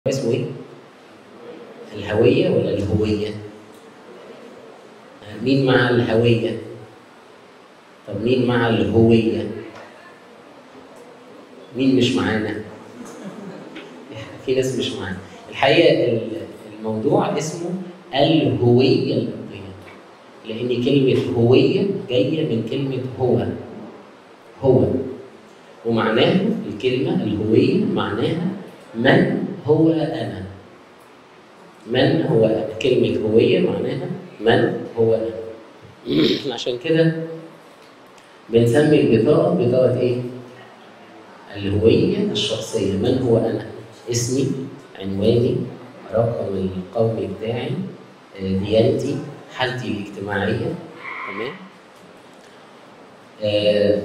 اسمه ايه؟ الهوية ولا الهوية؟ مين مع الهوية؟ طب مين مع الهوية؟ مين مش معانا؟ في ناس مش معانا. الحقيقة ال- الموضوع اسمه الهوية الأرضية. لأن كلمة هوية جاية من كلمة هو. هو. ومعناها الكلمة الهوية معناها من هو أنا من هو أنا كلمة هوية معناها من هو أنا عشان كده بنسمي البطاقة بطاقة إيه؟ الهوية الشخصية من هو أنا اسمي عنواني رقم القومي بتاعي آه، ديانتي حالتي الاجتماعية تمام آه،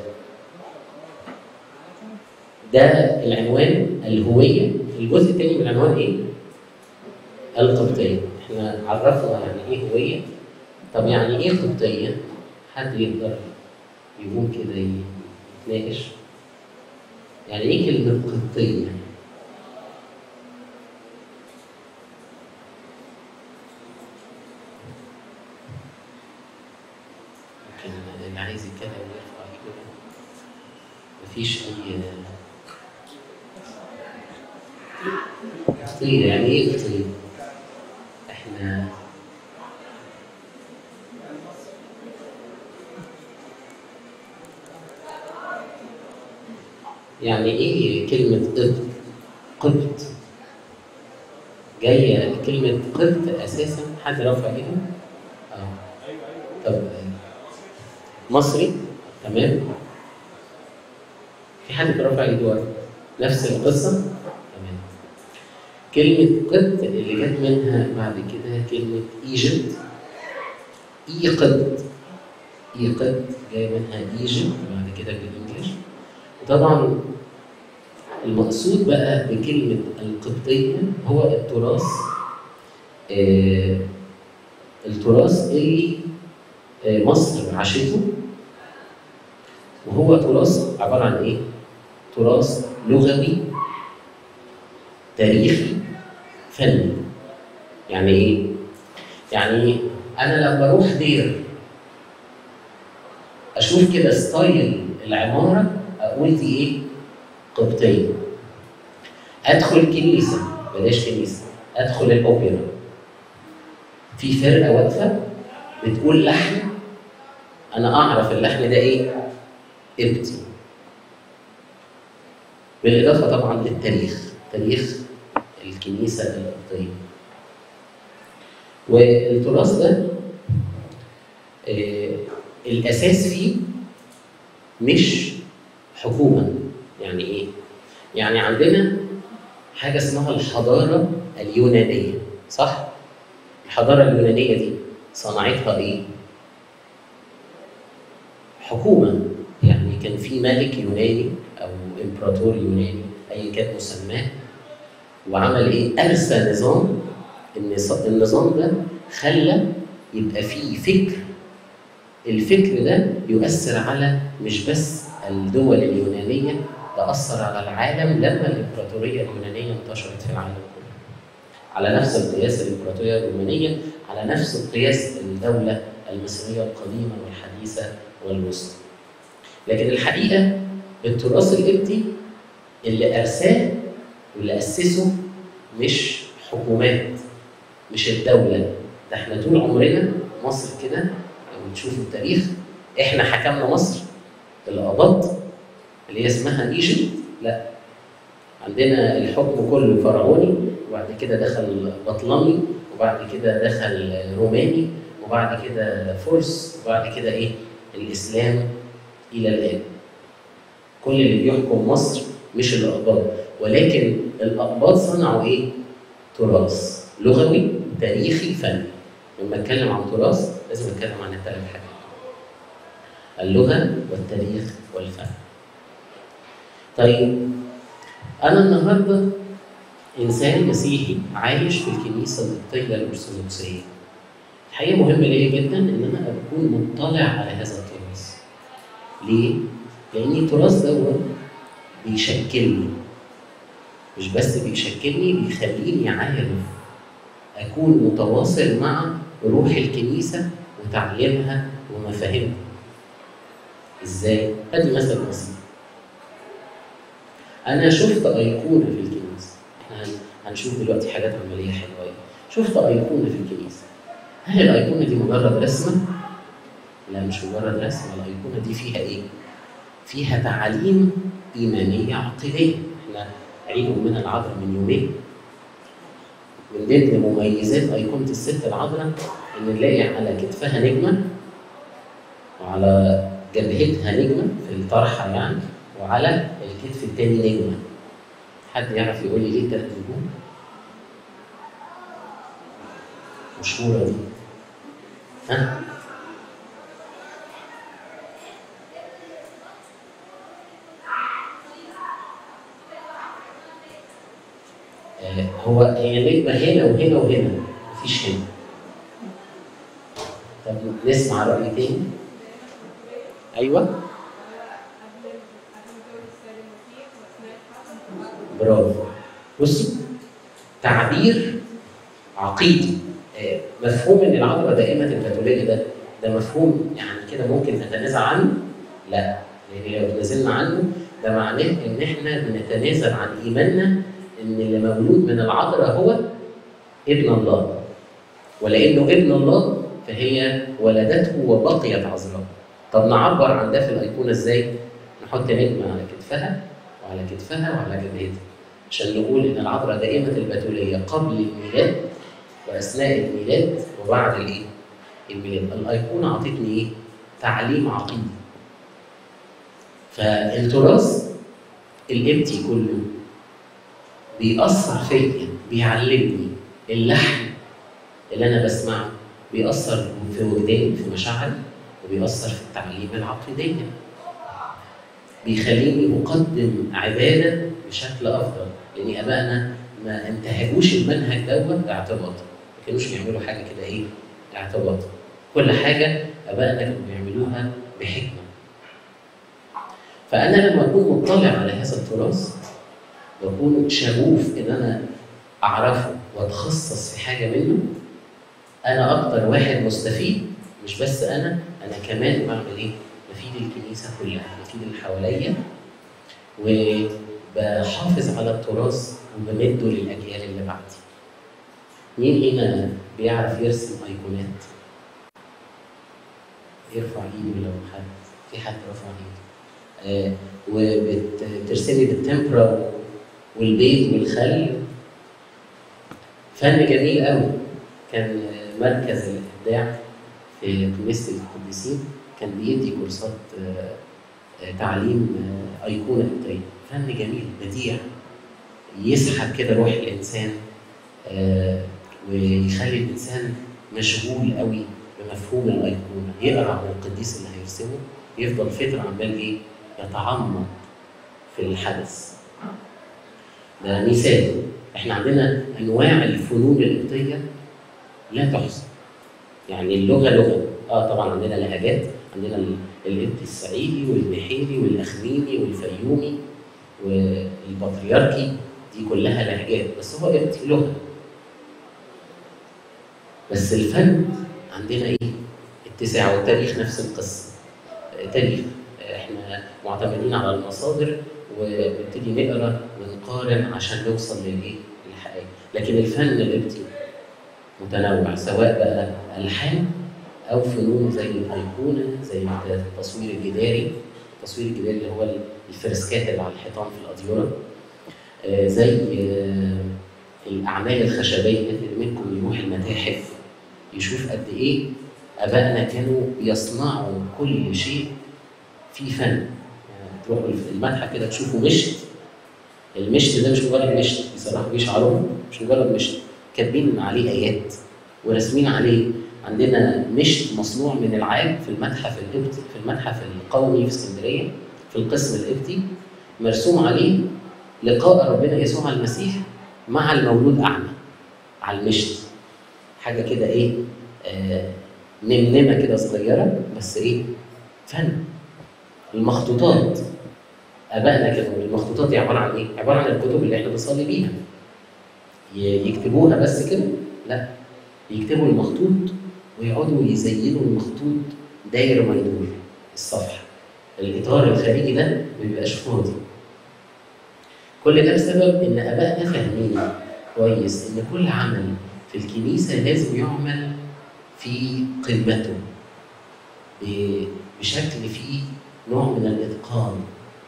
ده العنوان الهوية الجزء الثاني من العنوان ايه؟ القبطية احنا عرفنا يعني ايه هوية طب يعني ايه قبطية؟ حد يقدر يقوم كده يتناقش يعني ايه كلمة قبطية؟ يمكن اللي عايز يتكلم يرفع ايده مفيش اي قبطية يعني ايه قبطية؟ احنا يعني ايه كلمة قبط؟ قبط جاية كلمة قبط أساسا حد رفع ايده؟ اه طب مصري تمام في حد رفع ايده ورا؟ نفس القصة تمام كلمة قبط اللي جت منها بعد كده كلمة ايجيبت اي قبط اي قبط جاي منها ايجيبت بعد كده بالانجلش وطبعا المقصود بقى بكلمة القبطية هو التراث آه التراث اللي آه مصر عاشته وهو تراث عبارة عن إيه؟ تراث لغوي تاريخي فني يعني إيه؟ يعني أنا لما بروح دير أشوف كده ستايل العمارة أقول دي إيه؟ قبطية أدخل كنيسة بلاش كنيسة أدخل الأوبرا في فرقة واقفة بتقول لحن أنا أعرف اللحن ده إيه؟ قبطي بالإضافة طبعا للتاريخ تاريخ الكنيسة القبطية والتراث ده آه الأساس فيه مش حكومة يعني إيه؟ يعني عندنا حاجة اسمها الحضارة اليونانية صح؟ الحضارة اليونانية دي صنعتها إيه؟ حكومة يعني كان في ملك يوناني أو إمبراطور يوناني أيا كان مسماه وعمل إيه؟ أرسى نظام النظ- النظام ده خلى يبقى فيه فكر الفكر ده يؤثر على مش بس الدول اليونانية ده أثر على العالم لما الإمبراطورية اليونانية انتشرت في العالم كله. على نفس القياس الإمبراطورية الرومانية على نفس القياس الدولة المصرية القديمة والحديثة والوسطى. لكن الحقيقة التراث القبطي اللي أرساه واللي أسسه مش حكومات مش الدولة ده احنا طول عمرنا مصر كده لو تشوفوا التاريخ احنا حكمنا مصر الأقباط اللي هي اسمها ايجيبت لا عندنا الحكم كله فرعوني وبعد كده دخل بطلمي وبعد كده دخل روماني وبعد كده فرس وبعد كده ايه الاسلام الى الان كل اللي بيحكم مصر مش الاقباط ولكن الاقباط صنعوا ايه تراث لغوي تاريخي فني لما اتكلم عن تراث لازم اتكلم عن الثلاث حاجات اللغه والتاريخ والفن طيب أنا النهاردة إنسان مسيحي عايش في الكنيسة القبطية الأرثوذكسية. الحقيقة مهم ليا جدا إن أنا أكون مطلع على هذا التراث. ليه؟ لأن التراث دوت بيشكلني. مش بس بيشكلني بيخليني عارف اكون متواصل مع روح الكنيسه وتعليمها ومفاهيمها ازاي؟ ادي مثل بسيط انا شفت ايقونه في الكنيسه احنا هن- هنشوف دلوقتي حاجات عمليه حلوه أوي. شفت ايقونه في الكنيسه هل الايقونه دي مجرد رسمه؟ لا مش مجرد رسمه الايقونه دي فيها ايه؟ فيها تعاليم ايمانيه عقيديه احنا عيد امنا العذراء من يومين من ضمن مميزات ايقونه الست العذراء ان نلاقي على كتفها نجمه وعلى جبهتها نجمه في الطرحه يعني وعلى الكتف التاني نجمه حد يعرف يقول لي ليه تلات نجوم؟ مشهوره دي ها؟ آه، هو هي نجمة هنا وهنا وهنا مفيش هنا طب نسمع رأي تاني أيوه برافو بصوا تعبير عقيدي آه، مفهوم ان العذراء دائمة الكاثولية ده ده مفهوم يعني كده ممكن نتنازع عنه؟ لا لان لو تنازلنا عنه ده معناه ان احنا بنتنازل عن ايماننا ان اللي مولود من العذراء هو ابن الله ولانه ابن الله فهي ولدته وبقيت عذراء طب نعبر عن ده في الايقونه ازاي؟ نحط نجمه على كتفها وعلى كتفها وعلى جبهتها عشان نقول ان العذراء دائمه البتوليه قبل الميلاد واثناء الميلاد وبعد الايه؟ الميلاد الايقونه اعطتني ايه؟ تعليم عقيدي فالتراث القبطي كله بيأثر فيا بيعلمني اللحن اللي انا بسمعه بيأثر في وجداني في مشاعري وبيأثر في التعليم العقيدية بيخليني أقدم عبادة بشكل أفضل لأن آبائنا ما انتهجوش المنهج دوت اعتباطا ما كانوش بيعملوا حاجة كده إيه اعتباطا كل حاجة آبائنا كانوا بيعملوها بحكمة فأنا لما أكون مطلع على هذا التراث بكون شغوف إن أنا أعرفه وأتخصص في حاجة منه أنا أكتر واحد مستفيد مش بس أنا أنا كمان بعمل إيه؟ بفيد الكنيسة كلها بفيد اللي حواليا وبحافظ على التراث وبمده للأجيال اللي بعدي مين هنا بيعرف يرسم أيقونات؟ يرفع ايده لو حد في حد رفع ايده آه وبترسمي بالتمبرا والبيض والخل فن جميل قوي كان مركز الابداع في كنيسه القديسين كان بيدي كورسات آه، آه، تعليم آه، ايقونه قبطيه فن جميل بديع يسحب كده روح الانسان آه، ويخلي الانسان مشغول قوي بمفهوم الايقونه يقرا عن القديس اللي هيرسمه يفضل فتره عمال ايه يتعمق في الحدث ده مثال احنا عندنا انواع الفنون القبطيه لا تحصى يعني اللغه لغه اه طبعا عندنا لهجات عندنا ال- القبطي الصعيدي والبحيري والاخميمي والفيومي والبطريركي دي كلها لهجات بس هو قبطي لغه بس الفن عندنا ايه؟ اتساع والتاريخ نفس القصه آه، تاريخ آه، احنا معتمدين على المصادر ونبتدي نقرا ونقارن عشان نوصل للايه؟ للحقائق لكن الفن القبطي متنوع سواء بقى الحان او فنون زي الايقونه زي التصوير الجداري التصوير الجداري اللي هو الفرسكات اللي على الحيطان في الاديره آه، زي آه، الاعمال الخشبيه اللي منكم يروح المتاحف يشوف قد ايه ابائنا كانوا بيصنعوا كل شيء فيه فن يعني تروحوا المتحف كده تشوفوا مشت المشت ده مش مجرد مشت بيصرحوا بيه شعرهم مش مجرد مشت كاتبين عليه ايات وراسمين عليه عندنا مشت مصنوع من العاب في المتحف القبطي في المتحف القومي في اسكندريه في القسم القبطي مرسوم عليه لقاء ربنا يسوع المسيح مع المولود اعمى على المشت حاجه كده ايه آه نمنمه كده صغيره بس ايه فن المخطوطات ابائنا كانوا المخطوطات دي عباره عن ايه؟ عباره عن الكتب اللي احنا بنصلي بيها ي- يكتبوها بس كده؟ لا يكتبوا المخطوط ويقعدوا يزينوا المخطوط داير ما يدور الصفحه الاطار الخارجي ده ما بيبقاش فاضي كل ده بسبب ان ابائنا فاهمين كويس ان كل عمل في الكنيسه لازم يعمل في قمته ب- بشكل فيه نوع من الاتقان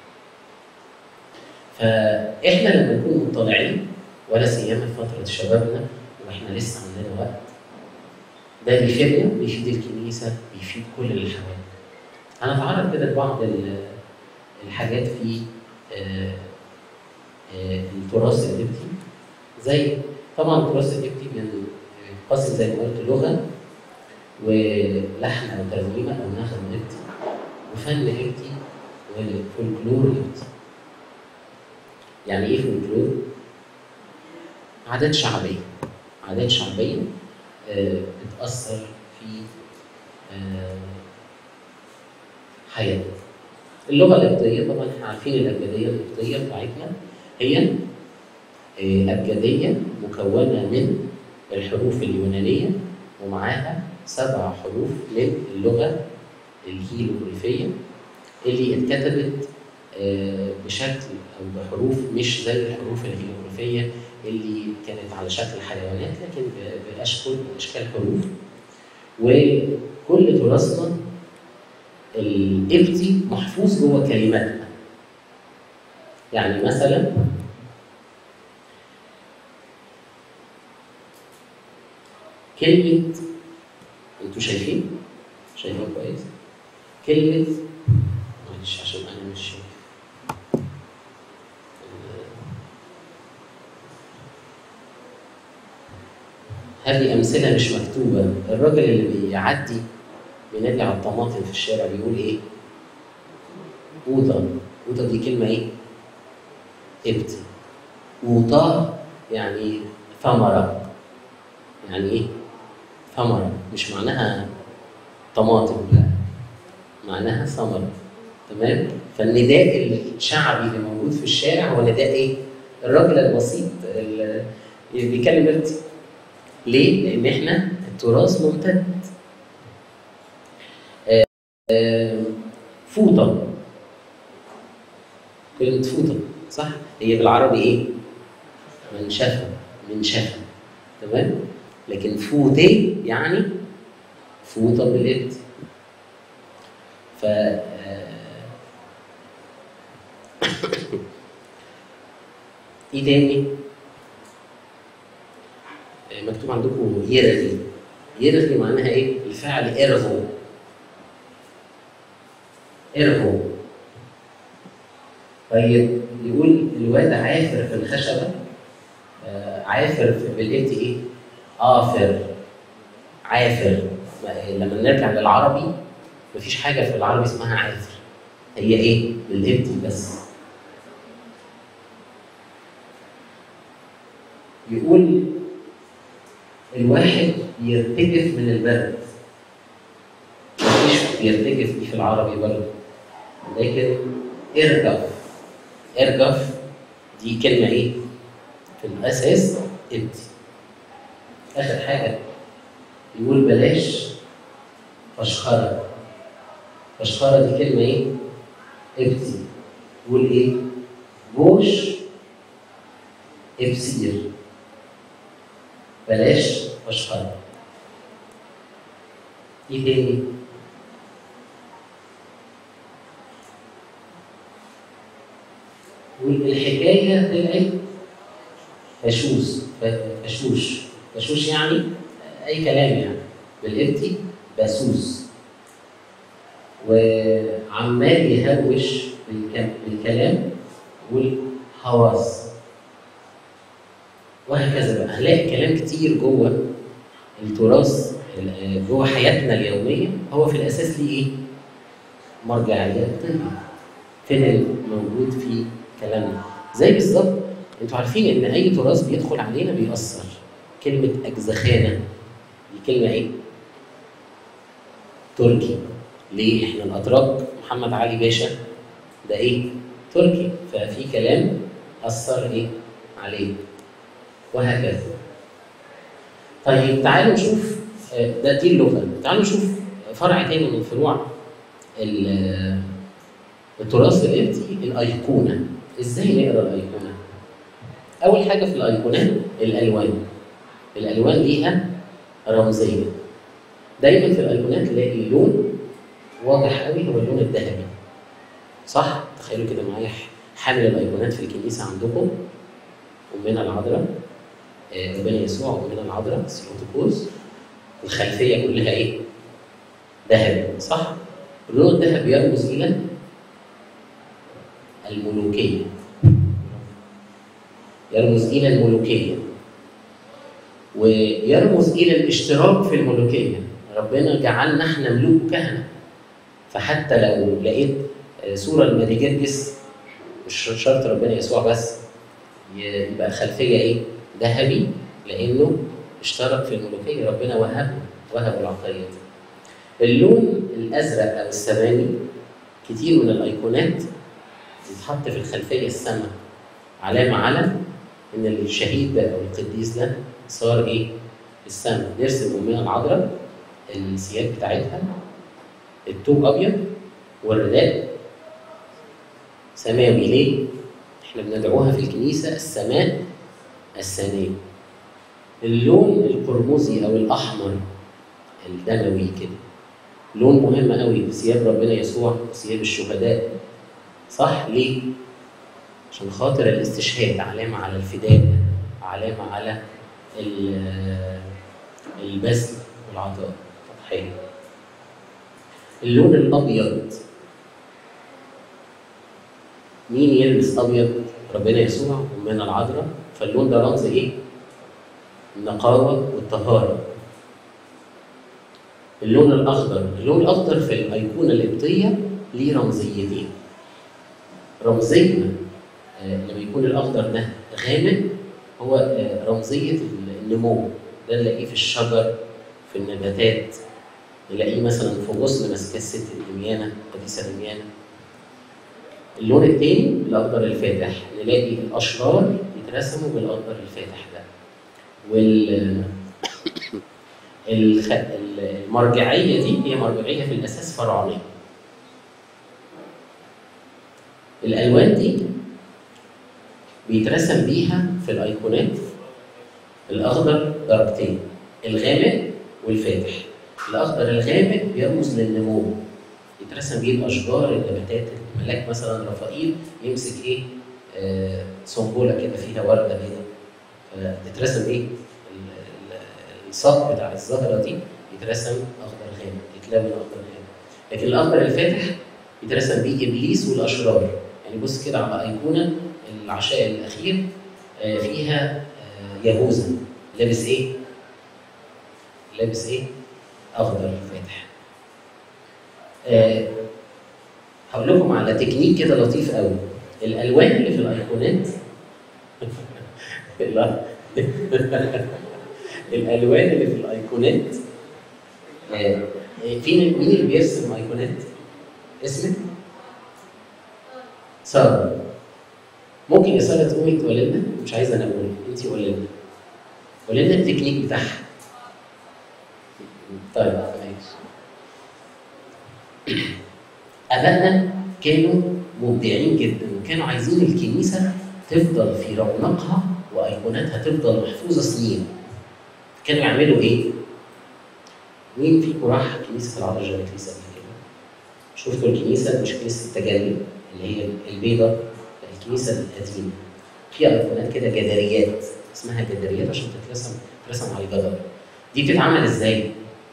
فاحنا لما نكون مطلعين ولا سيما في فتره شبابنا واحنا لسه عندنا وقت ده بيفيدنا بيفيد الكنيسه بيفيد كل اللي حوالينا هنتعرض كده لبعض ال- الحاجات في آه، آه، التراث القبطي زي طبعا التراث القبطي من قاسم زي ما قلت لغه ولحن او ترنيمه او نغم قبطي وفن قبطي وفولكلور قبطي. يعني ايه فولكلور؟ عادات شعبيه عادات شعبيه آه، بتاثر في آه، حياتنا. اللغه القبطيه طبعا احنا عارفين الابجديه القبطيه بتاعتنا هي آه، ابجديه مكونه من الحروف اليونانيه ومعاها سبع حروف من اللغه الهيروغليفيه اللي اتكتبت آه، بشكل او بحروف مش زي الحروف الهيروغليفيه اللي كانت على شكل حيوانات لكن ب- باشكال اشكال حروف وكل تراثنا القبطي محفوظ جوه كلماتنا يعني مثلا كلمة انتوا شايفين؟ شايفين كويس؟ كلمة معلش عشان أنا مش شايف هذه أمثلة مش مكتوبة الراجل اللي بيعدي بينادي على الطماطم في الشارع بيقول إيه؟ أوضة أوضة دي كلمة إيه؟ قبطي أوضة يعني ثمرة يعني إيه؟ ثمرة مش معناها طماطم لا معناها ثمرة تمام فالنداء الشعبي اللي موجود في الشارع هو نداء ايه؟ الراجل البسيط اللي بيتكلم قبطي ليه؟ لأن احنا التراث ممتد آه، آه، فوطة كلمة فوطة صح؟ هي بالعربي ايه؟ منشفة منشفة تمام؟ لكن فوتي يعني فوطة بالقبط ف آه، ايه تاني؟ آه، مكتوب عندكم يرغي يرغي معناها ايه؟ الفعل ارغو ارغو طيب يقول الواد عافر في الخشبة آه، عافر في- بالقبط ايه؟ آفر عافر ما- لما نرجع للعربي مفيش حاجة في العربي اسمها عافر هي ايه؟ بالقبطي بس يقول الواحد يرتجف من البرد مفيش يرتجف دي في العربي برضه لكن ارجف ارجف دي كلمة ايه؟ في الأساس قبطي آخر حاجة يقول بلاش فشخرة فشخرة دي كلمة ايه؟ قبطي يقول ايه؟ جوش ابسير بلاش فشخرة ايه تاني؟ يقول الحكاية طلعت فشوش فشوش فشوش يعني أي كلام يعني بالقبطي باسوس وعمال يهوش بالك- بالكلام يقول هواس وهكذا بقى هنلاقي كلام كتير جوه التراث ال- جوه حياتنا اليوميه هو في الاساس ليه ايه؟ مرجعيات طبيه فين الموجود في كلامنا زي بالظبط انتوا عارفين ان اي تراث بيدخل علينا بيأثر كلمه اجزخانه دي كلمه ايه؟ تركي ليه؟ احنا الاتراك محمد علي باشا ده ايه؟ تركي ففي كلام اثر ايه عليه وهكذا طيب تعالوا نشوف آه، ده دي اللغه تعالوا نشوف فرع تاني من فروع ال- التراث القبطي الايقونه ازاي نقرا الايقونه اول حاجه في الايقونات الالوان الالوان ليها رمزيه دايما في الايقونات تلاقي اللون واضح قوي هو اللون الذهبي صح تخيلوا كده معايا حامل الايقونات في الكنيسه عندكم امنا العذراء آه، ربنا يسوع وامنا العذراء سيروتوكوز الخلفيه كلها ايه؟ ذهبي صح؟ اللون الذهبي يرمز الى الملوكيه يرمز الى الملوكيه ويرمز الى الاشتراك في الملوكيه ربنا جعلنا احنا ملوك وكهنه فحتى لو لقيت آه، صوره لماري جرجس مش شرط ربنا يسوع بس ي- يبقى الخلفيه ايه؟ ذهبي لانه اشترك في الملوكيه ربنا وهبه وهبه العطيه دي. اللون الازرق او السماوي كتير من الايقونات بيتحط في الخلفيه السماء علامه على ان الشهيد ده او القديس ده صار ايه؟ في السماء نرسم امنا العذراء الثياب بتاعتها التوب ابيض والرداء سماوي ليه؟ احنا بندعوها في الكنيسه السماء الثانيه اللون القرمزي او الاحمر الدموي كده لون مهم قوي في ثياب ربنا يسوع وثياب الشهداء صح ليه؟ عشان خاطر الاستشهاد علامة على الفداء علامة على ال- البذل والعطاء التضحية اللون الأبيض مين يلبس أبيض؟ ربنا يسوع ومن العذراء فاللون ده رمز إيه؟ النقاوة والطهارة اللون الأخضر اللون الأخضر في الأيقونة القبطية ليه رمزيتين رمزية آه، لما يكون الأخضر ده غامق هو آه، رمزية النمو ده نلاقيه في الشجر في النباتات نلاقيه مثلا في غصن ماسكاه الست دميانة القديسة دميانة اللون الثاني الأخضر الفاتح نلاقي الأشرار يترسموا بالأخضر الفاتح ده وال الخ... المرجعيه دي هي مرجعيه في الاساس فرعونيه. الالوان دي بيترسم بيها في الايقونات الاخضر درجتين الغامق والفاتح. الاخضر الغامق بيرمز للنمو يترسم بيه الاشجار النباتات الملاك مثلا رفائيل يمسك ايه؟ آه سنبله كده فيها ورده كده فتترسم ايه؟ ال- ال- الساق بتاع الزهره دي يترسم اخضر غامق يتلون اخضر غامق لكن الاخضر الفاتح يترسم بيه ابليس والاشرار يعني بص كده على ايقونه العشاء الاخير آه، فيها آه، يهوذا لابس ايه؟ لابس ايه؟ اخضر فاتح آه، هقول لكم على تكنيك كده لطيف قوي الالوان اللي في الايقونات لا. الالوان اللي في الايقونات آه، فين مين اللي بيرسم ايقونات؟ اسمك؟ ساره ممكن يا ساره تقومي تقولي لنا مش عايزه انا اقول انت قولي لنا قولي لنا التكنيك بتاعها طيب ماشي ابائنا كانوا مبدعين جدا وكانوا عايزين الكنيسه تفضل في رونقها وايقوناتها تفضل محفوظه سنين كانوا يعملوا ايه؟ مين فيكم راح كنيسه العذراء الكنيسه قبل كده؟ شفتوا الكنيسه مش كنيسه التجلي اللي هي البيضه الكنيسه القديمه فيها ايقونات كده جداريات اسمها جداريات عشان تترسم تترسم على الجدار دي بتتعمل ازاي؟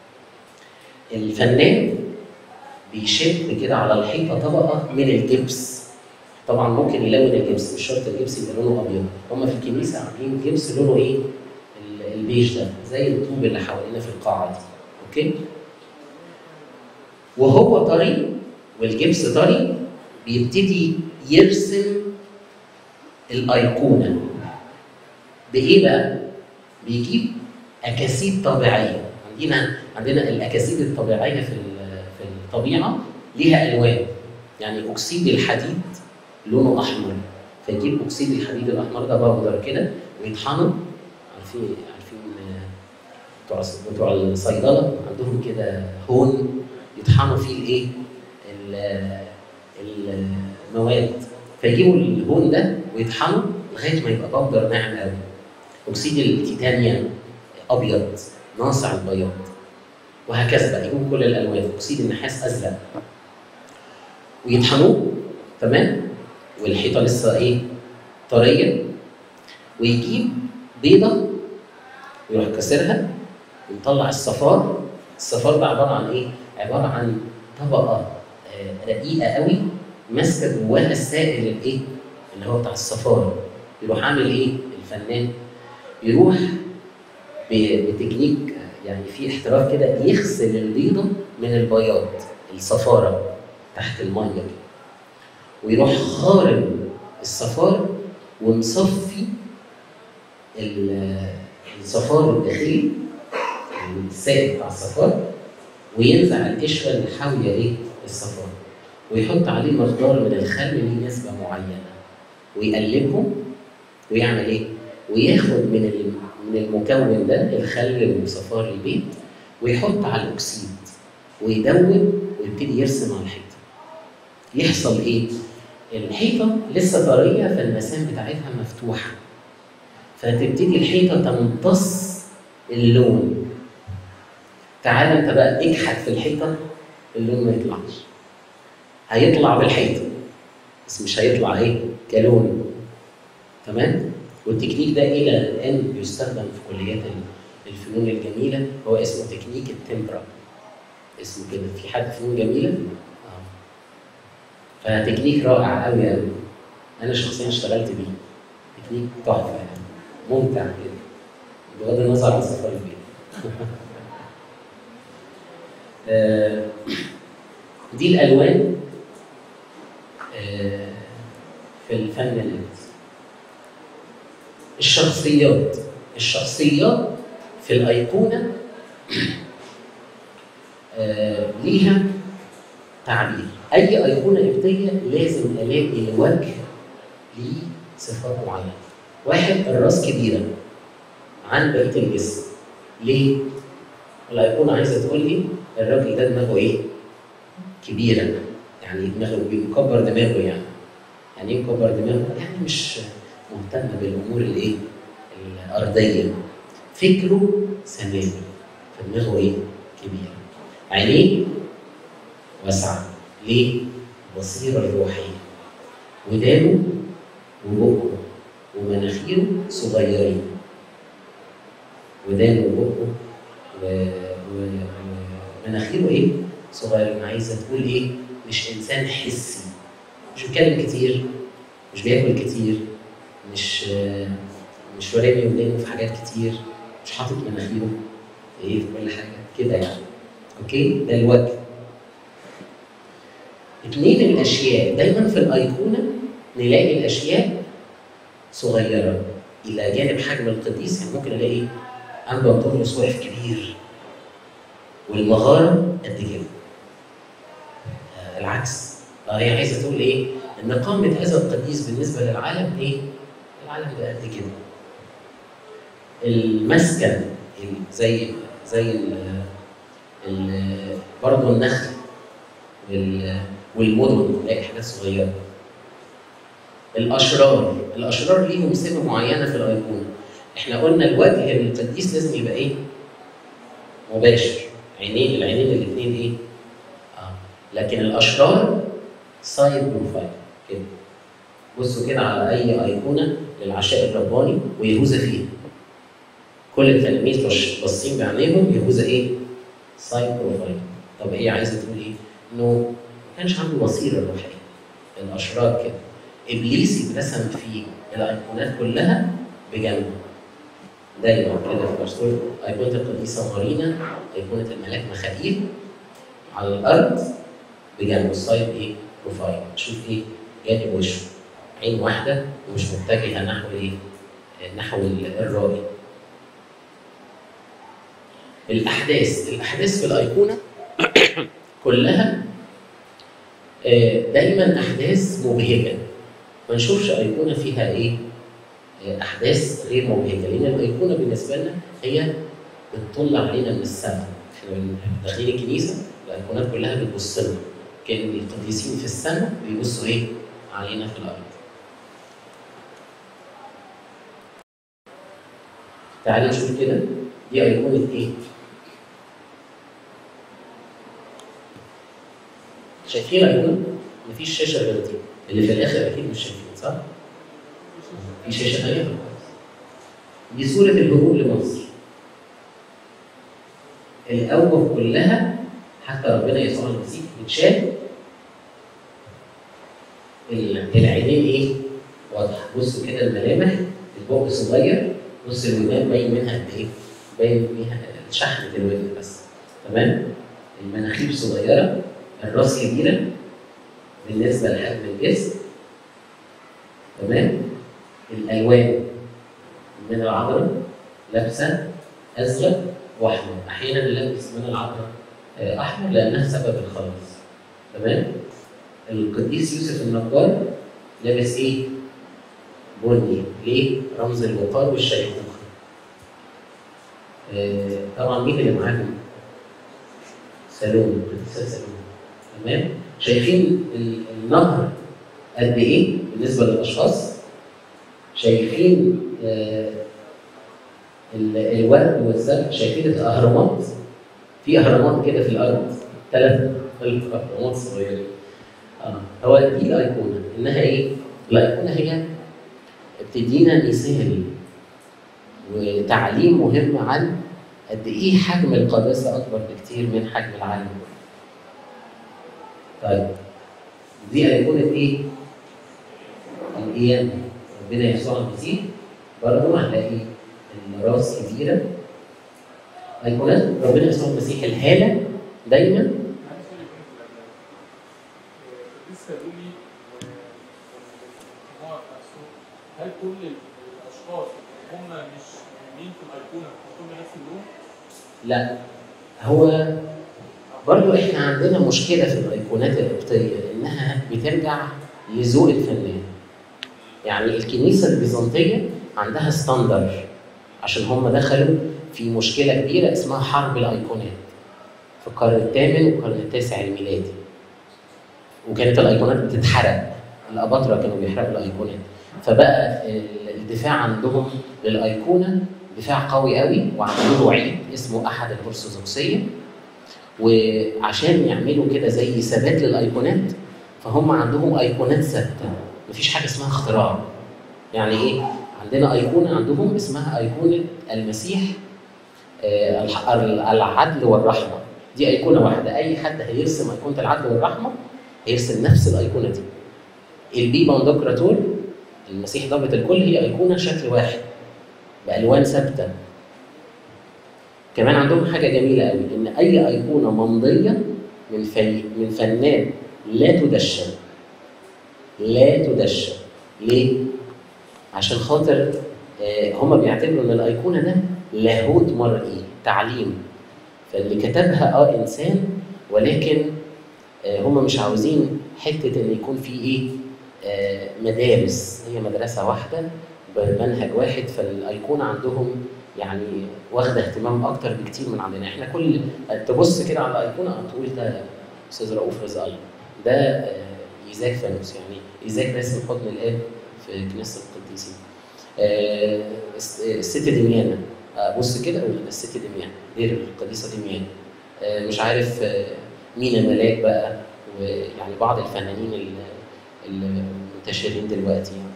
الفنان بيشد كده على الحيطه طبقه من الجبس طبعا ممكن يلون الجبس مش شرط الجبس يبقى لونه ابيض هم في الكنيسه عاملين جبس لونه ايه؟ ال- البيج ده زي الطوب اللي حوالينا في القاعه دي اوكي؟ وهو طري والجبس طري بيبتدي يرسم الايقونه بايه بقى؟ بيجيب اكاسيد طبيعيه عندنا عندنا الاكاسيد الطبيعيه في ال- في الطبيعه ليها الوان يعني اكسيد الحديد لونه احمر فيجيب اكسيد الحديد الاحمر ده باودر كده ويطحنه عارفين عارفين آه، بتوع بتوع الصيدله عندهم كده هون يطحنوا فيه الايه؟ ال- المواد فيجيبوا الهون ده ويطحنوا لغايه ما يبقى باودر ناعم قوي اكسيد التيتانيوم ابيض ناصع البياض وهكذا بقى يجيبوا كل الالوان اكسيد النحاس ازرق ويطحنوه تمام والحيطه لسه ايه طريه ويجيب بيضه ويروح كسرها ويطلع الصفار الصفار ده عباره عن ايه؟ عباره عن طبقه آه، رقيقه قوي ماسكه جواها السائل الايه؟ اللي هو بتاع الصفار يروح عامل ايه؟ الفنان يروح ب- بتكنيك آه، يعني في احتراف كده يغسل البيضه من البياض الصفاره تحت الميه كده ويروح خارم الصفار ومصفي ال- الصفار الداخلي السائل بتاع الصفار وينزع القشره اللي حاويه ايه الصفار ويحط عليه مقدار من الخل ليه نسبه معينه ويقلبهم ويعمل ايه؟ وياخد من ال- من المكون ده الخل وصفار البيض ويحط على الاكسيد ويدوب ويبتدي يرسم على الحيطه. يحصل ايه؟ الحيطه لسه طريه فالمسام بتاعتها مفتوحه. فتبتدي الحيطه تمتص اللون. تعال انت بقى اكحت في الحيطه اللون ما يطلعش. هيطلع بالحيطه بس مش هيطلع ايه؟ كلون. تمام؟ والتكنيك ده الى الان بيستخدم في كليات ال- الفنون الجميله هو اسمه تكنيك التمبرا. اسمه كده في حد فنون جميله؟ اه. فتكنيك رائع قوي قوي. انا شخصيا اشتغلت بيه. تكنيك تحفه يعني ممتع كده. بغض النظر عن سفر البيت. آه، دي الالوان آه، في الفن الهندسي. الشخصيات الشخصيات في الايقونه آه، ليها تعبير اي ايقونه قبطيه لازم الاقي الوجه ليه صفات معينه واحد الراس كبيره عن بقيه الجسم ليه الايقونه عايزه تقول لي الراجل ده دماغه ايه كبيره يعني دماغه مكبر دماغه يعني يعني ايه مكبر دماغه يعني مش مهتم بالامور الايه الارضيه فكره سماوي فدماغه ايه كبيره عينيه واسعه ليه البصيره الروحيه ودانه وبقه ومناخيره صغيرين ودانه وبقه و- و- ومناخيره ايه صغيرين عايزه تقول ايه مش انسان حسي مش بيتكلم كتير مش بياكل كتير مش مش رامي ودانه في حاجات كتير مش حاطط مناخيره ايه في كل حاجه كده يعني اوكي ده الوجه اتنين الاشياء دايما في الايقونه نلاقي الاشياء صغيره الى جانب حجم القديس يعني ممكن الاقي عنده بطرس واقف كبير والمغاره قد كده آه، العكس آه، هي عايزه تقول ايه؟ ان قامه هذا القديس بالنسبه للعالم ايه؟ العالم ده قد كده. المسكن ال- زي زي ال ال برضه النخل وال- والمدن نلاقي حاجات صغيره. الاشرار، الاشرار ليهم سمه معينه في الايقونه. احنا قلنا الوجه القديس لازم يبقى ايه؟ مباشر، عينين العينين الاثنين ايه؟ اه لكن الاشرار سايد بروفايل كده بصوا كده على اي ايقونه للعشاء الرباني ويهوذا فيها كل التلاميذ بص- باصين بعينيهم يهوذا ايه؟ سايد بروفايل طب ايه عايزه تقول ايه؟ انه ما كانش عنده بصيره روحيه الاشرار كده ابليس اترسم في الايقونات كلها بجنبه دايما كده في الرسول ايقونه القديسه مارينا ايقونه الملاك ميخائيل على الارض بجنبه السايد ايه؟ بروفايل تشوف ايه؟ جانب وشه عين واحده ومش متجهه نحو ايه؟ نحو ال- الرائي الاحداث الاحداث في الايقونه كلها آه، دايما احداث مبهجه ما نشوفش ايقونه فيها ايه آه، احداث غير مبهجه لان الايقونه بالنسبه لنا هي بتطل علينا من السماء احنا بن- داخلين الكنيسه الايقونات كلها بتبص لنا كان القديسين في السماء بيبصوا ايه علينا في الارض تعالي نشوف كده دي ايقونه ايه شايفين ايقونه مفيش شاشه غير دي اللي في الاخر اكيد مش شايفين صح في شاشه ثانيه دي صوره الهجوم لمصر الاوجه كلها حتى ربنا يسوع المسيح متشال ال- العينين ايه؟ واضحه بصوا كده الملامح البق صغير بص الودان باين منها قد ايه؟ باين فيها شحنه الودن بس تمام؟ المناخير صغيره الراس كبيره بالنسبه لحجم الجسم تمام؟ الالوان من العذراء لابسه ازرق واحمر احيانا نلبس من العذراء آه، احمر لانها سبب الخلاص تمام القديس يوسف النجار لابس ايه بني ليه رمز الوقار والشيخوخه آه، طبعا مين اللي معاهم سالون القديسه سالون تمام شايفين ال- النهر قد ايه بالنسبه للاشخاص شايفين آه، ال- الورد والزرع شايفين الاهرامات في اهرامات كده في الارض ثلاث اهرامات صغيرين اه هو دي الايقونه انها ايه؟ الايقونه هي بتدينا مثال وتعليم مهم عن قد ايه حجم القداسه اكبر بكتير من حجم العالم طيب دي ايقونه ايه؟ القيامه ربنا يسوع المسيح برضه هنلاقي الراس كبيره ايقونات ربنا يسوع المسيح الهاله دايما لسه يقول لي هو نفسه هل كل الاشخاص هم مش مين في الايقونه كلهم نفس اللون؟ لا هو برضو احنا عندنا مشكله في الايقونات القبطيه انها بترجع لذوق الفنان يعني الكنيسه البيزنطيه عندها ستاندر عشان هم دخلوا في مشكله كبيره اسمها حرب الايقونات في القرن الثامن والقرن التاسع الميلادي وكانت الايقونات بتتحرق الاباطره كانوا بيحرقوا الايقونات فبقى الدفاع عندهم للايقونه دفاع قوي قوي وعملوا له عيد اسمه احد الارثوذكسيه وعشان يعملوا كده زي ثبات للايقونات فهم عندهم ايقونات ثابته مفيش حاجه اسمها اختراع يعني ايه عندنا ايقونه عندهم اسمها ايقونه المسيح آه، الح- العدل والرحمه دي ايقونه واحده اي حد هيرسم ايقونه العدل والرحمه هيرسم نفس الايقونه دي البيبا اندوكراتور المسيح ضابط الكل هي ايقونه شكل واحد بالوان ثابته كمان عندهم حاجه جميله قوي ان اي ايقونه ممضيه من في من فنان لا تدشن لا تدشن ليه؟ عشان خاطر آه، هم بيعتبروا ان الايقونه ده لاهوت مرئي تعليم فاللي كتبها اه انسان ولكن آه، هم مش عاوزين حته ان يكون في ايه آه، مدارس هي مدرسه واحده بمنهج واحد فالايقونه عندهم يعني واخده اهتمام اكتر بكتير من عندنا احنا كل تبص كده على الايقونه تقول ده استاذ رؤوف رزق الله ده آه، ايزاك فانوس يعني ايزاك راسم حضن الاب في كنيسه القديسين آه، الس- الست دميانة آه، بص كده أقول الست دميانة دير القديسة دميانة آه، مش عارف آه، مين الملاك بقى ويعني بعض الفنانين ال- المنتشرين دلوقتي يعني.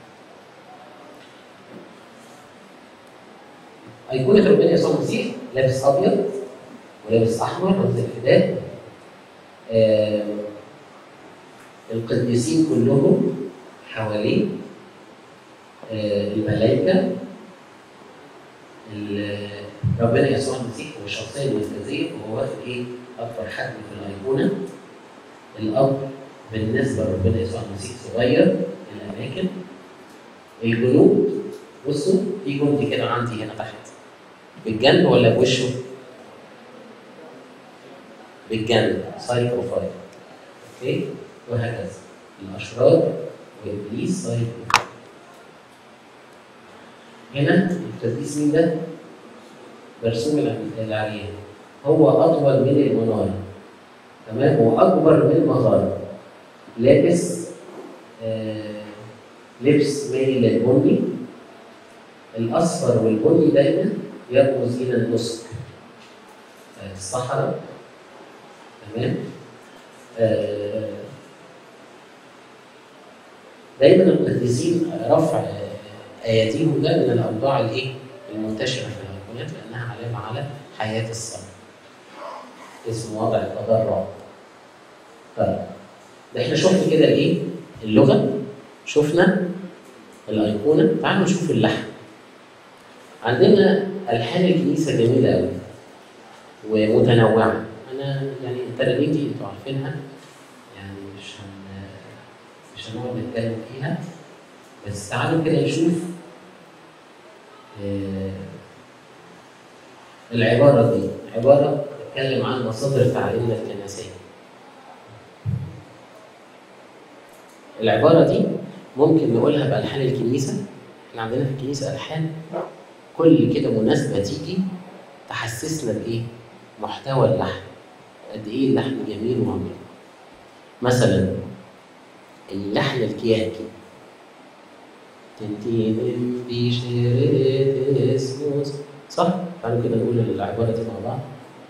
أيقونة ربنا يسوع المسيح لابس أبيض ولابس أحمر رمز الفداء آه، القديسين كلهم حواليه آه، الملائكة ال- ربنا يسوع المسيح هو الشخصية المركزية وهو واخد إيه؟ أكبر حجم في الأيقونة الأب بالنسبة لربنا يسوع المسيح صغير الأماكن الجنود بصوا في جندي كده عندي هنا تحت بالجنب ولا بوشه؟ بالجنب سايد بروفايل اوكي وهكذا الاشرار وابليس صايد هنا القديس مين ده؟ مرسوم الع- العريان هو اطول من المناره تمام واكبر من المغاره لابس آه لبس مايل للبني الاصفر والبني دايما يرمز الى النسك آه، الصحراء تمام آه، دايما القديسين رفع آه، اياديهم ده من الاوضاع الايه المنتشره في الايقونات لانها علامه على حياه الصلاه اسمه وضع التضرع طيب ده احنا شفنا كده الايه اللغه شفنا الايقونه تعالوا نشوف اللحن عندنا الحان الكنيسه جميله قوي ومتنوعه انا يعني الترانيم دي انتوا عارفينها يعني مش هن مش هنقعد نتكلم فيها بس تعالوا كده نشوف آه، العباره دي عباره بتتكلم عن مصادر تعليمنا الكنسيه العباره دي ممكن نقولها بالحان الكنيسه احنا عندنا في الكنيسه الحان كل كده مناسبه تيجي تحسسنا بايه؟ محتوى اللحن قد ايه اللحن جميل وعميق مثلا اللحن الكياكي تنتين بشريط اسمه صح؟ تعالوا كده نقول العبارة دي مع بعض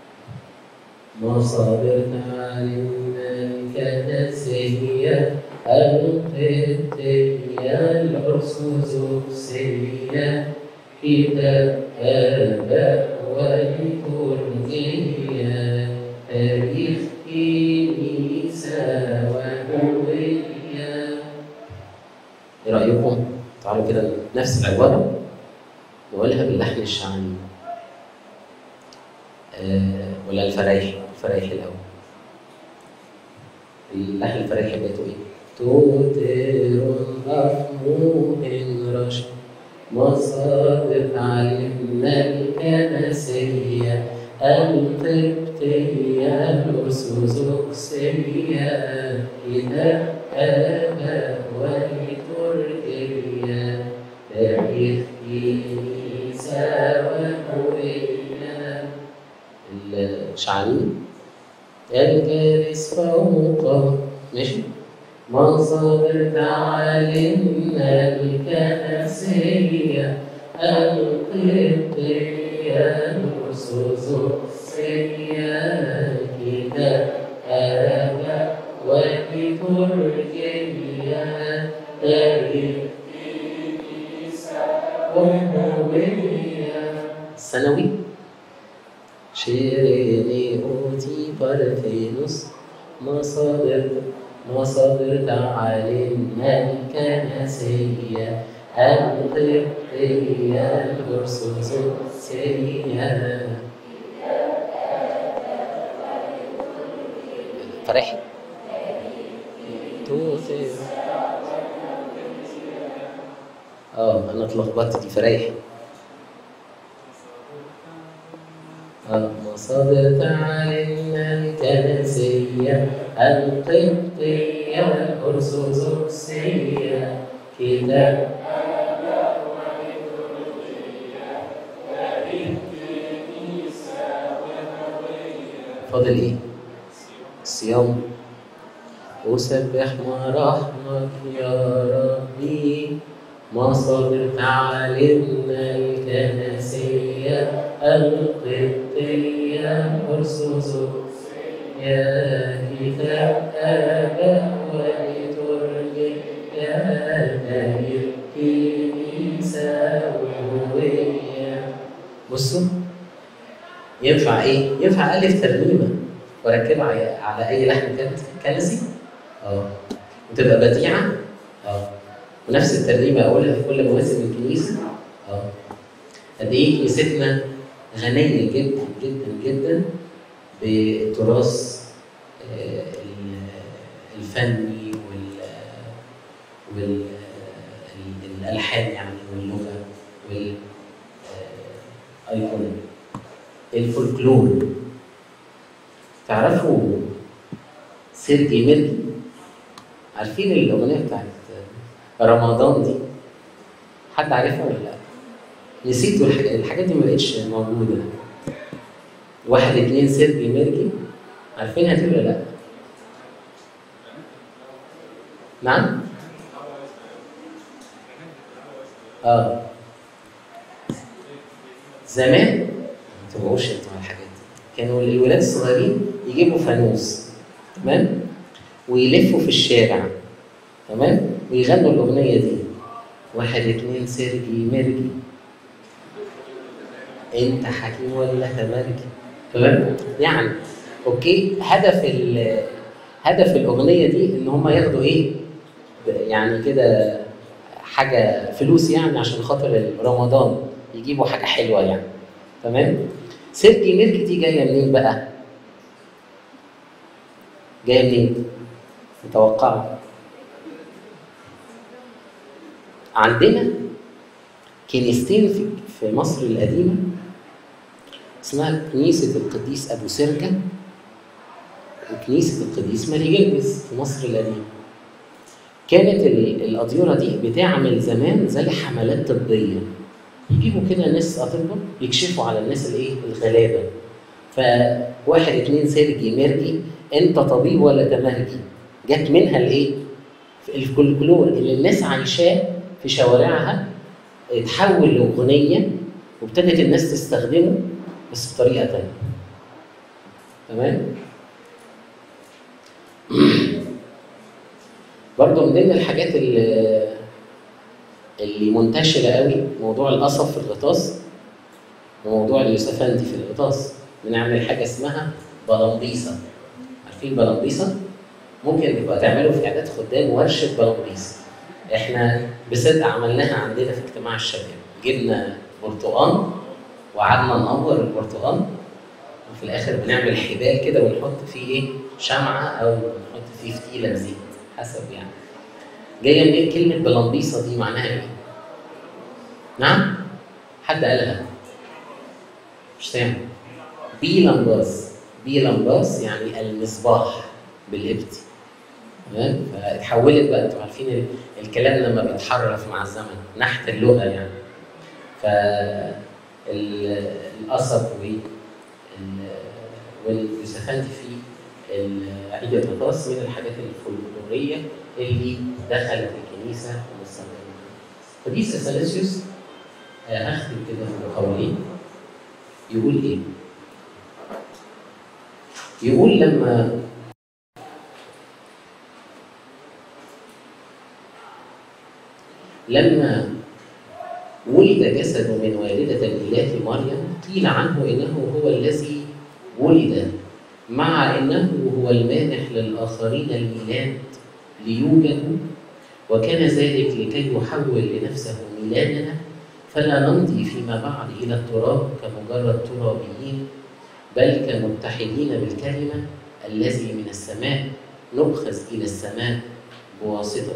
مصادر تعلمنا الكنسية القبطية الأرثوذكسية كتاب آباء وليتورجية تاريخ كنيسة وهوية ايه رأيكم؟ تعالوا كده نفس العبارة نقولها باللحن الشعبي آه ولا الفرايحي الفرايحي الأول اللحن الفرايحي بيته ايه؟ توتر أفموه رشد مصادر تعلمنا الكنسية القبطية الأرثوذكسية كتاب آباء وليتورجية تاريخ كنيسة وهوية الشعبي الجالس فوق ماشي مصادر تعلمنا الكنسية القبطية الأرثوذكسية كتاب آباء وليتورجية تاريخ وهوية ثانوي شيريني أوتي بارثينوس مصادر مصادر تعاليمنا الكنسية القبطية الأرثوذكسية فرحي توثر اه انا اتلخبطت دي فرايحي آه، مصادر تعليمنا الكنسية القبطية الأرثوذكسية كتاب فاضل ايه؟ الصيام أسبح مراحمك يا ربي مصادر تعلمنا الكنسية القبطية الأرثوذكسية كتاب آباء وليتورجية تاريخ كنيسة وهوية بصوا ينفع ايه؟ ينفع الف ترنيمه واركبها على- على اي لحن كان- كنسي اه وتبقى بديعه اه ونفس الترنيمه اقولها في كل مواسم الكنيسه اه قد ايه كنيستنا غنيه جدا جدا جدا بالتراث آه، ال- الفني وال وال ال- الالحان يعني واللغه وال آه، ايقونه الفولكلور تعرفوا سيرجي ميركي عارفين الاغنيه بتاعت رمضان دي حد عارفها ولا لا؟ نسيتوا الحاجات الحاجات دي ما بقتش موجوده واحد اتنين سيرجي ميرجي عارفينها دي ولا لا؟ نعم؟ اه زمان ما تبقوش انتوا على الحاجات دي كانوا الولاد الصغيرين يجيبوا فانوس تمام ويلفوا في الشارع تمام ويغنوا الاغنيه دي واحد اتنين سيرجي ميرجي انت حكيم ولا تمرجي تمام يعني اوكي هدف ال هدف الاغنيه دي ان هم ياخدوا ايه يعني كده حاجه فلوس يعني عشان خاطر رمضان يجيبوا حاجه حلوه يعني تمام سيرجي ميرجي دي جايه منين بقى جايه منين متوقعه عندنا كنيستين في في مصر القديمه اسمها كنيسه القديس ابو سرجه وكنيسه القديس ماري جرجس في مصر القديمه كانت ال- الأديرة دي بتعمل زمان زي حملات طبية يجيبوا كده ناس أطباء يكشفوا على الناس الإيه الغلابة فواحد اتنين سيرجي ميرجي أنت طبيب ولا تمرجي جت منها الإيه الفولكلور اللي الناس عايشاه في شوارعها اتحول لأغنية وابتدت الناس تستخدمه بس بطريقة تانية تمام؟ برضه من ضمن الحاجات اللي اللي منتشره قوي موضوع القصب في الغطاس وموضوع اليوسفندي في الغطاس بنعمل حاجه اسمها بلمبيصه عارفين بلمبيصه؟ ممكن تبقى تعملوا في اعداد خدام ورشه بلمبيصه احنا بصدق عملناها عندنا في اجتماع الشباب جبنا برتقان وقعدنا نقور البرتقان وفي الاخر بنعمل حبال كده ونحط فيه ايه شمعه او نحط فيه فتيله زيت حسب يعني جايه منين كلمه بلمبيصه دي معناها ايه؟ نعم؟ حد قالها مش سامع بي لمباس بي لمباس يعني المصباح بالقبطي تمام فاتحولت بقى انتوا عارفين ال- الكلام لما بيتحرف مع الزمن نحت اللغه يعني ف ال- القصب وال واليوسفندي في عيد الغطاس من الحاجات الفولكلوريه اللي دخلت الكنيسه واستخدمتها. قديس اثناسيوس آه، هختم كده بقولين يقول ايه؟ يقول لما لما ولد جسد من والدة الإله مريم قيل عنه إنه هو الذي ولد مع انه هو المانح للاخرين الميلاد ليوجدوا وكان ذلك لكي يحول لنفسه ميلادنا فلا نمضي فيما بعد الى التراب كمجرد ترابيين بل كمتحدين بالكلمه الذي من السماء نؤخذ الى السماء بواسطته.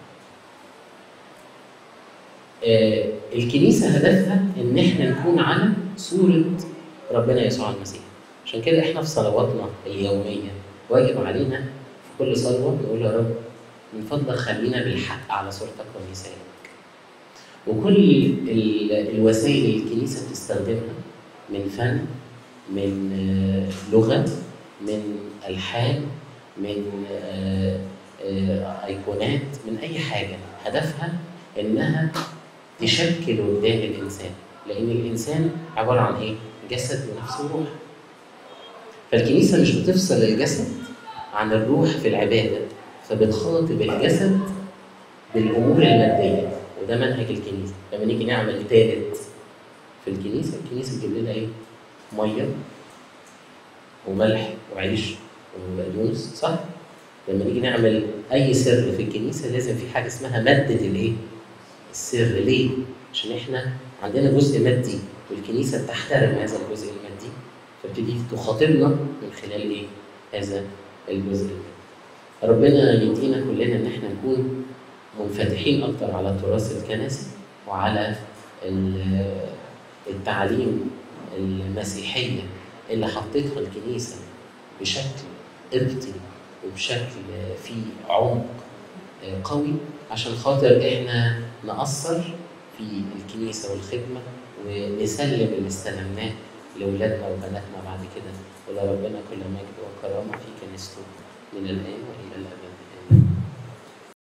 آه الكنيسه هدفها ان احنا نكون على صوره ربنا يسوع المسيح. عشان كده احنا في صلواتنا اليوميه واجب علينا في كل صلوه نقول يا رب من فضلك خلينا بالحق على صورتك ومثالك. وكل ال- الوسائل اللي الكنيسه بتستخدمها من فن من آه، لغه من الحان من آه، آه، ايقونات من اي حاجه هدفها انها تشكل وجدان الانسان لان الانسان عباره عن ايه؟ جسد ونفس وروح. فالكنيسه مش بتفصل الجسد عن الروح في العباده فبتخاطب الجسد بالامور الماديه وده منهج الكنيسه لما نيجي نعمل تالت في الكنيسه الكنيسه تجيب لنا ايه؟ ميه وملح وعيش وبقدونس صح؟ لما نيجي نعمل اي سر في الكنيسه لازم في حاجه اسمها ماده الايه؟ السر ليه؟ عشان احنا عندنا جزء مادي والكنيسه بتحترم هذا الجزء المادي فبتدي تخاطبنا من خلال ايه؟ هذا الجزء المادي. ربنا يدينا كلنا ان احنا نكون منفتحين اكتر على التراث الكنسي وعلى ال- التعاليم المسيحيه اللي حطتها الكنيسه بشكل قبطي وبشكل فيه عمق قوي عشان خاطر احنا نأثر في الكنيسة والخدمة ونسلم اللي استلمناه لأولادنا وبناتنا بعد كده ولربنا كل مجد وكرامة في كنيسته من الآن وإلى الأبد